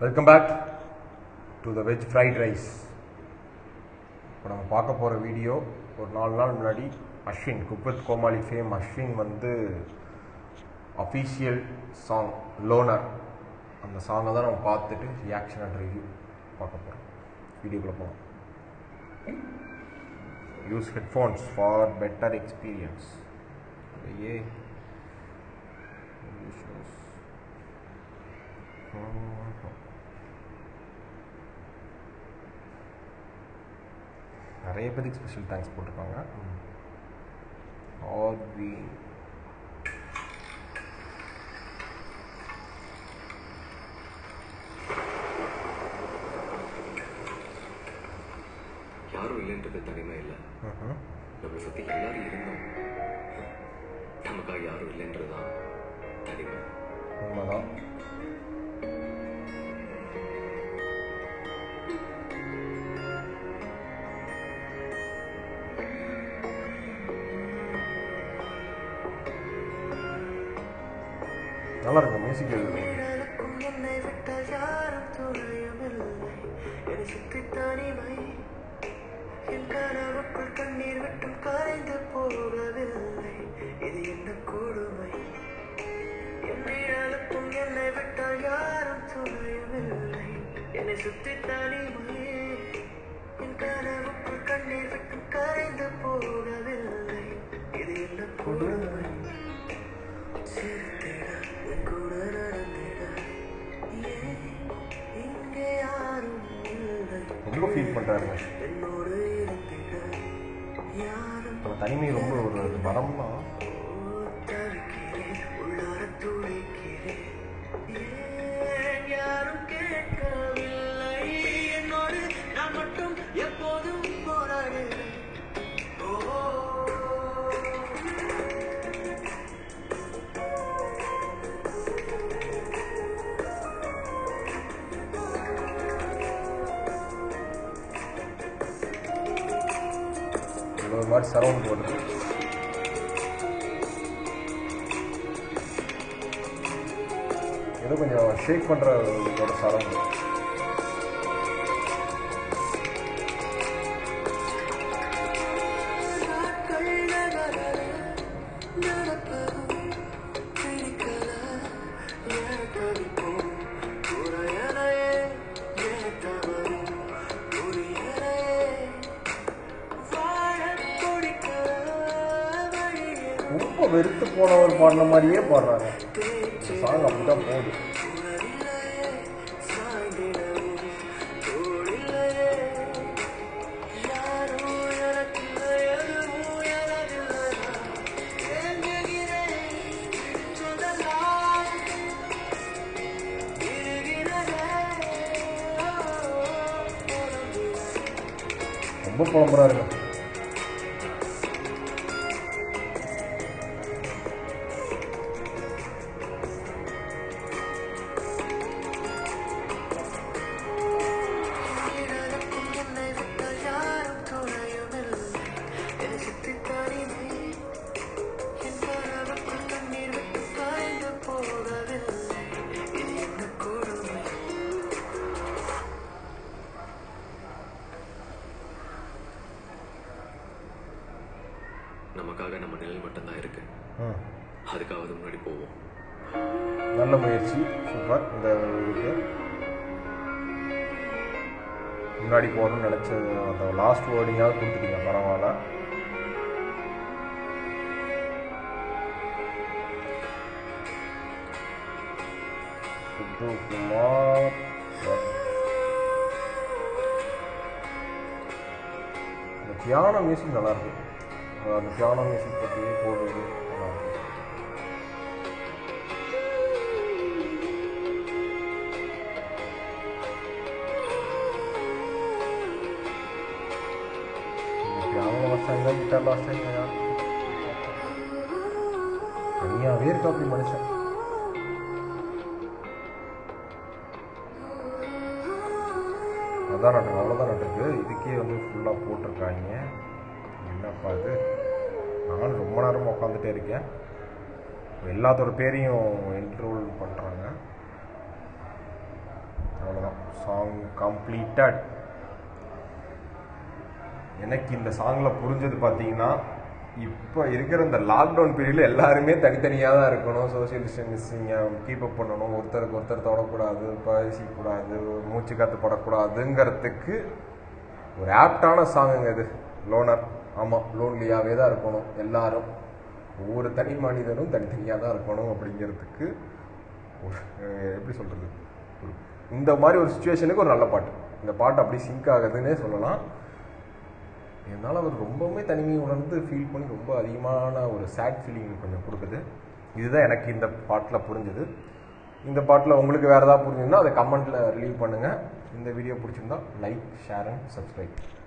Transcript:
welcome back to the veg fried rice இப்போ நம்ம பார்க்க போகிற வீடியோ ஒரு நாலு நாள் முன்னாடி அஸ்வின் குக்வித் கோமாளி ஃபேம் அஸ்வின் வந்து அஃபீஷியல் சாங் லோனர் அந்த சாங்கை தான் நம்ம பார்த்துட்டு ரியாக்ஷன் அண்ட் ரிவ்யூ பார்க்க போகிறோம் வீடியோக்குள்ளே போகலாம் use headphones for better experience ஏ நிறைய பேருக்கு ஸ்பெஷல் தேங்க்ஸ் போட்டிருக்காங்க ஆர் வி யாரும் இல்லைன்றது தனிமை இல்லை நம்மளை சுற்றி எல்லாரும் இருந்தோம் நமக்காக யாரும் இல்லைன்றதுதான் தனிமை உண்மைதான் நல்லா இருக்கு மியூசிக் நிழலுக்கும் என்னை விட்டால் யாரும் துணையுமில்லை என்னை சுற்றி தனிமை என் கனவுக்குள் கண்ணீர் விட்டும் கரைந்து போகவில்லை இது என்ன கொடுமை என் நிழலுக்கும் என்னை விட்டால் யாரும் துணையுமில்லை என்னை சுற்றி தனிமை என் கனவுக்குள் கண்ணீர் விட்டும் கரைந்து போகவில்லை இது என்ன கொடுமை சிரித்திட உன் கூட நடந்திட ஏன் இங்கே யாரும் இல்லை ரொம்ப ஃபீல் பண்ணுறாருங்க என்னோடு இருந்திட யாரும் நம்ம தனிமை ரொம்ப ஒரு வரம்னா தவிக்கிறேன் உள்ளார துடிக்கிறேன் ஏன் யாரும் கேட்கவில்லை என்னோடு நான் மட்டும் எப்போதும் போராடுகிறேன் ஓ இது ஒரு மாதிரி சரௌண்ட் வருது ஏதோ கொஞ்சம் ஷேக் பண்ணுற ஒரு சரௌண்ட் நாட்கள் நகர நடப்பதும் பிடிக்கல ஏன் தவிப்போம் குறையலையே ஏன் தவறும் புரியலையே வாழ பிடிக்கல வழியே ரொம்ப வெறுத்து போனவர் பாடின மாதிரியே பாடுறாங்க சாங் அப்படிதான் போகுது உணரில்லையே சாய்ந்திடவும் தோழில்லையே யாரோ எனக்கில்லை எதுவும் எனதில்லையா ஏங்குகிறேன் பிடிச்சதெல்லாம் இருக்கிறதே ரொம்ப புலம்புறாருங்க நிழலுக்கும் என்னை விட்டால் யாரும் துணையுமில்லை என்னை சுற்றி தனிமை என் கனவுக்குள் கண்ணீர் விட்டு காய்ந்து போகவில்லை இது என்ன கொடுமை நமக்காக நம்ம நிழல் மட்டும்தான் இருக்கு ம் அதுக்காவது முன்னாடி போவோம் நல்ல முயற்சி சூப்பர் இந்த இதுக்கு முன்னாடி போகணும்னு நினச்சது அந்த லாஸ்ட் வேர்டிங்காவது கொடுத்துட்டீங்க பரவாயில்ல சுத்துக்குமார் அந்த பியானோ மியூசிக் நல்லா இருக்கு அந்த பியானோ மியூசிக் பற்றி போடுறது நல்லா இருக்கு பியானோ வாசிச்சாங்க கிட்டார் வாசிச்சாங்க யார் தனியாகவே இருக்கு அப்படி மனுஷன் அதான் நட்டு அவ்வளோதான் நட்டுருக்கு இதுக்கே வந்து ஃபுல்லாக போட்டிருக்காங்க என்னப்பா இது நானும் ரொம்ப நேரமாக உட்காந்துட்டே இருக்கேன் எல்லாத்தோட பேரையும் என்ரோல் பண்ணுறாங்க அவ்வளோதான் சாங் கம்ப்ளீட்டட் எனக்கு இந்த சாங்கில் புரிஞ்சது பார்த்தீங்கன்னா இப்போ இருக்கிற இந்த லாக்டவுன் பீரியடில் எல்லாருமே தனித்தனியாக தான் இருக்கணும் சோஷியல் டிஸ்டன்சிங்கை கீப் அப் பண்ணணும் ஒருத்தருக்கு ஒருத்தர் தொடக்கூடாது பேசிக்கூடாது மூச்சு காற்று படக்கூடாதுங்கிறதுக்கு ஒரு ஆப்டான சாங்குங்க இது லோனர் ஆமாம் லோன்லியாகவே தான் இருக்கணும் எல்லாரும் ஒவ்வொரு தனி மனிதனும் தனித்தனியாக தான் இருக்கணும் அப்படிங்கிறதுக்கு ஒரு அஹ், எப்படி சொல்கிறது ஒரு இந்த மாதிரி ஒரு சுச்சுவேஷனுக்கு ஒரு நல்ல பாட்டு இந்த பாட்டு அப்படி சிங்க் ஆகுதுன்னே சொல்லலாம் இதனால் அவர் ரொம்பவுமே தனிமையை உணர்ந்து ஃபீல் பண்ணி ரொம்ப அதிகமான ஒரு சேட் ஃபீலிங் கொஞ்சம் கொடுக்குது இதுதான் எனக்கு இந்த பாட்டில் புரிஞ்சுது இந்த பாட்டில் உங்களுக்கு வேறு ஏதாவது புரிஞ்சுதுன்னா அதை கமெண்ட்டில் ரிலீவ் பண்ணுங்கள் இந்த வீடியோ பிடிச்சிருந்தா லைக் ஷேர் அண்ட் சப்ஸ்கிரைப்